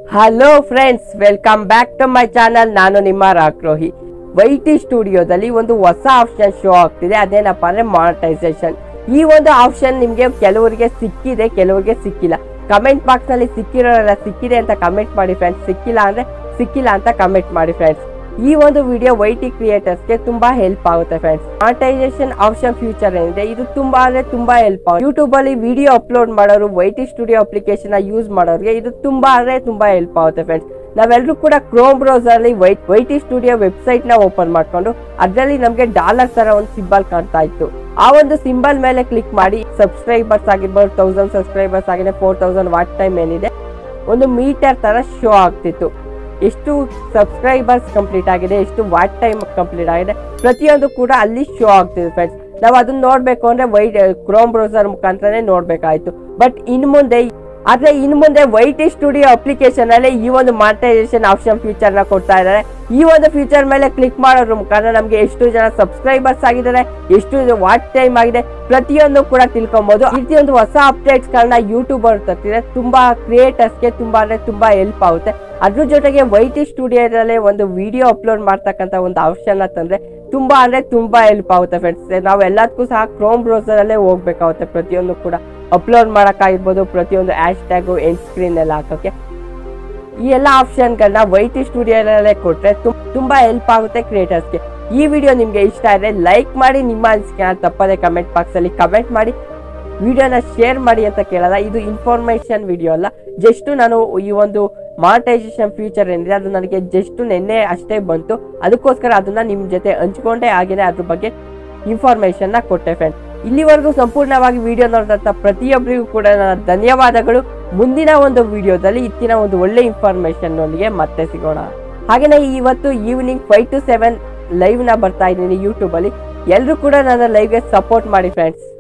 hello friends welcome back to my channel ನಾನು ನಿಮ್ಮ ರಾಕ್ರೋಹಿ ವೈಟಿ ಸ್ಟುಡಿಯೋದಲ್ಲಿ ಒಂದು ಹೊಸ ಆಪ್ಷನ್ ಶೋ ಆಗ್ತಿದೆ ಅದೇನಪ್ಪ ಅಂದ್ರೆ ಮಾನಿಟೈಸೇಷನ್ ಈ ಒಂದು ಆಪ್ಷನ್ ನಿಮಗೆ ಕೆಲವರಿಗೆ ಸಿಕ್ಕಿದೆ ಕೆಲವರಿಗೆ ಸಿಕ್ಕಿಲ್ಲ ಕಮೆಂಟ್ ಬಾಕ್ಸ್ ನಲ್ಲಿ ಸಿಕ್ಕಿರೋರೆಲ್ಲ ಸಿಕ್ಕಿದೆ ಅಂತ ಕಮೆಂಟ್ ಮಾಡಿ ಫ್ರೆಂಡ್ಸ್ ಸಿಕ್ಕಿಲ್ಲ ಅಂದ್ರೆ ಸಿಕ್ಕಿಲ್ಲ ಅಂತ ಕಮೆಂಟ್ ಮಾಡಿ ಫ್ರೆಂಡ್ಸ್ ಈ ಒಂದು ವಿಡಿಯೋ ವೈಟಿ ಕ್ರಿಯೇಟರ್ಸ್ಗೆ ತುಂಬಾ ಹೆಲ್ಪ್ ಆಗುತ್ತೆ ಫ್ರೆಂಡ್ಸ್ ಮಾನಿಟೈಸೇಷನ್ ಆಪ್ಷನ್ ಫ್ಯೂಚರ್ ಏನಿದೆ ಇದು ತುಂಬಾ ಅಂದ್ರೆ ತುಂಬಾ ಹೆಲ್ಪ್ ಆಗುತ್ತೆ ಯೂಟ್ಯೂಬ್ ಅಲ್ಲಿ ವಿಡಿಯೋ ಅಪ್ಲೋಡ್ ಮಾಡೋರು ವೈಟಿ ಸ್ಟುಡಿಯೋ ಅಪ್ಲಿಕೇಶನ್ ಯೂಸ್ ಮಾಡೋರಿಗೆ ಇದು ತುಂಬಾ ಅಂದ್ರೆ ತುಂಬಾ ಹೆಲ್ಪ್ ಆಗುತ್ತೆ ಫ್ರೆಂಡ್ಸ್ ನಾವೆಲ್ಲರೂ ಕೂಡ ಕ್ರೋಮ್ ಬ್ರೌಸರ್ ಅಲ್ಲಿ ವೈಟ್ ವೈಟಿ ಸ್ಟುಡಿಯೋ ವೆಬ್ಸೈಟ್ ನ ಓಪನ್ ಮಾಡ್ಕೊಂಡು ಅದರಲ್ಲಿ ನಮಗೆ ಡಾಲರ್ ತರ ಒಂದು ಸಿಂಬಲ್ ಕಾಣ್ತಾ ಇತ್ತು ಆ ಒಂದು ಸಿಂಬಲ್ ಮೇಲೆ ಕ್ಲಿಕ್ ಮಾಡಿ ಸಬ್ಸ್ಕ್ರೈಬರ್ಸ್ ಆಗಿರ್ಬೋದು ತೌಸಂಡ್ ಸಬ್ಸ್ಕ್ರೈಬರ್ಸ್ ಆಗಿದೆ ಫೋರ್ ತೌಸಂಡ್ ವಾಟ್ ಟೈಮ್ ಏನಿದೆ ಒಂದು ಮೀಟರ್ ತರ ಶೋ ಆಗ್ತಿತ್ತು ಎಷ್ಟು ಸಬ್ಸ್ಕ್ರೈಬರ್ಸ್ ಕಂಪ್ಲೀಟ್ ಆಗಿದೆ ಎಷ್ಟು ವಾಟ್ ಟೈಮ್ ಕಂಪ್ಲೀಟ್ ಆಗಿದೆ ಪ್ರತಿಯೊಂದು ಕೂಡ ಅಲ್ಲಿ ಶೋ ಆಗ್ತಿದೆ ಫ್ರೆಂಡ್ಸ್ ನಾವು ಅದನ್ನ ನೋಡ್ಬೇಕು ಅಂದ್ರೆ ವೈಟ್ ಕ್ರೋಮ್ ಬ್ರೌಸರ್ ಮುಖಾಂತರನೇ ನೋಡ್ಬೇಕಾಯ್ತು ಬಟ್ ಇನ್ ಮುಂದೆ ಆದ್ರೆ ಇನ್ ಮುಂದೆ ವೈಟಿ ಸ್ಟುಡಿಯೋ ಅಪ್ಲಿಕೇಶನ್ ಅಲ್ಲಿ ಈ ಒಂದು ಮಾನಿಟೈಸೇಷನ್ ಆಪ್ಷನ್ ಫೀಚರ್ ನ ಕೊಡ್ತಾ ಇದ್ದಾರೆ ಈ ಒಂದು ಫೀಚರ್ ಮೇಲೆ ಕ್ಲಿಕ್ ಮಾಡೋದ್ರ ಮುಖಾಂತರ ನಮಗೆ ಎಷ್ಟು ಜನ ಸಬ್ಸ್ಕ್ರೈಬರ್ಸ್ ಆಗಿದ್ದಾರೆ ಎಷ್ಟು ವಾಟ್ ಟೈಮ್ ಆಗಿದೆ ಪ್ರತಿಯೊಂದು ಕೂಡ ತಿಳ್ಕೊಬಹುದು ಈ ರೀತಿ ಒಂದು ಹೊಸ ಅಪ್ಡೇಟ್ಸ್ ಗಳನ್ನ ಯೂಟ್ಯೂಬರ್ ತರ್ತಿದೆ ತುಂಬಾ ಕ್ರಿಯೇಟರ್ಸ್ಗೆ ತುಂಬಾ ಅಂದ್ರೆ ತುಂಬಾ ಹೆಲ್ಪ್ ಆಗುತ್ತೆ ಅದ್ರ ಜೊತೆಗೆ ವೈಟಿ ಸ್ಟುಡಿಯೋದಲ್ಲೇ ಒಂದು ವಿಡಿಯೋ ಅಪ್ಲೋಡ್ ಮಾಡ್ತಕ್ಕಂಥ ಒಂದು ಆಪ್ಷನ್ ತಂದ್ರೆ ತುಂಬಾ ಅಂದ್ರೆ ತುಂಬಾ ಹೆಲ್ಪ್ ಆಗುತ್ತೆ ಫ್ರೆಂಡ್ಸ್ ನಾವು ಎಲ್ಲದಕ್ಕೂ ಸಹ ಕ್ರೋಮ್ ಬ್ರೌಸರ್ ಅಲ್ಲೇ ಹೋಗ್ಬೇಕಾಗುತ್ತೆ ಪ್ರತಿಯೊಂದು ಕೂಡ ಅಪ್ಲೋಡ್ ಮಾಡೋಕ್ಕಾಗಿರ್ಬೋದು ಪ್ರತಿಯೊಂದು ಹ್ಯಾಶ್ ಟ್ಯಾಗು ಎಂಡ್ ಸ್ಕ್ರೀನ್ ಎಲ್ಲ ಹಾಕೋಕೆ ಈ ಎಲ್ಲ ಆಪ್ಷನ್ಗಳನ್ನ ವೈಟಿ ಸ್ಟುಡಿಯೋದಲ್ಲೇ ಕೊಟ್ರೆ ತುಂ- ತುಂಬಾ ಹೆಲ್ಪ್ ಆಗುತ್ತೆ ಕ್ರಿಯೇಟರ್ಸ್ಗೆ ಈ ವಿಡಿಯೋ ನಿಮ್ಗೆ ಇಷ್ಟ ಆದರೆ ಲೈಕ್ ಮಾಡಿ ನಿಮ್ಮ ಅನಿಸಿಕೆನ ತಪ್ಪದೆ ಕಮೆಂಟ್ ಬಾಕ್ಸ್ ಅಲ್ಲಿ ಕಮೆಂಟ್ ಮಾಡಿ ವಿಡಿಯೋನ ಶೇರ್ ಮಾಡಿ ಅಂತ ಕೇಳಲ್ಲ ಇದು ಇನ್ಫಾರ್ಮೇಶನ್ ವಿಡಿಯೋ ಅಲ್ಲ ಜಸ್ಟ್ ನಾನು ಈ ಒಂದು ಮಾನಿಟೈಸೇಷನ್ ಫ್ಯೂಚರ್ ಏನಿದೆ ಅದು ನನಗೆ ಜಸ್ಟ್ ನಿನ್ನೆ ಅಷ್ಟೇ ಬಂತು ಅದಕ್ಕೋಸ್ಕರ ಅದನ್ನ ನಿಮ್ ಜೊತೆ ಹಂಚ್ಕೊಂಡೆ ಹಾಗೇನೆ ಅದ್ರ ಬಗ್ಗೆ ಇನ್ಫಾರ್ಮೇಶನ್ ನ ಕೊಟ್ಟೆ ಫ್ರೆಂಡ್ ಇಲ್ಲಿವರೆಗೂ ಸಂಪೂರ್ಣವಾಗಿ ವಿಡಿಯೋ ನೋಡಿದಂತ ಪ್ರತಿಯೊಬ್ಬರಿಗೂ ಕೂಡ ನನ್ನ ಧನ್ಯವಾದಗಳು ಮುಂದಿನ ಒಂದು ವಿಡಿಯೋದಲ್ಲಿ ಇತ್ತಿನ ಒಂದು ಒಳ್ಳೆ ಇನ್ಫಾರ್ಮೇಶನ್ ನೊಂದಿಗೆ ಮತ್ತೆ ಸಿಗೋಣ ಹಾಗೇನೆ ಇವತ್ತು evening five to seven live ನ ಬರ್ತಾ ಇದ್ದೀನಿ ಯೂಟ್ಯೂಬ್ ಅಲ್ಲಿ ಎಲ್ಲರೂ ಕೂಡ ನನ್ನ ಲೈವ್ಗೆ ಸಪೋರ್ಟ್ ಮಾಡಿ ಫ್ರೆಂಡ್ಸ್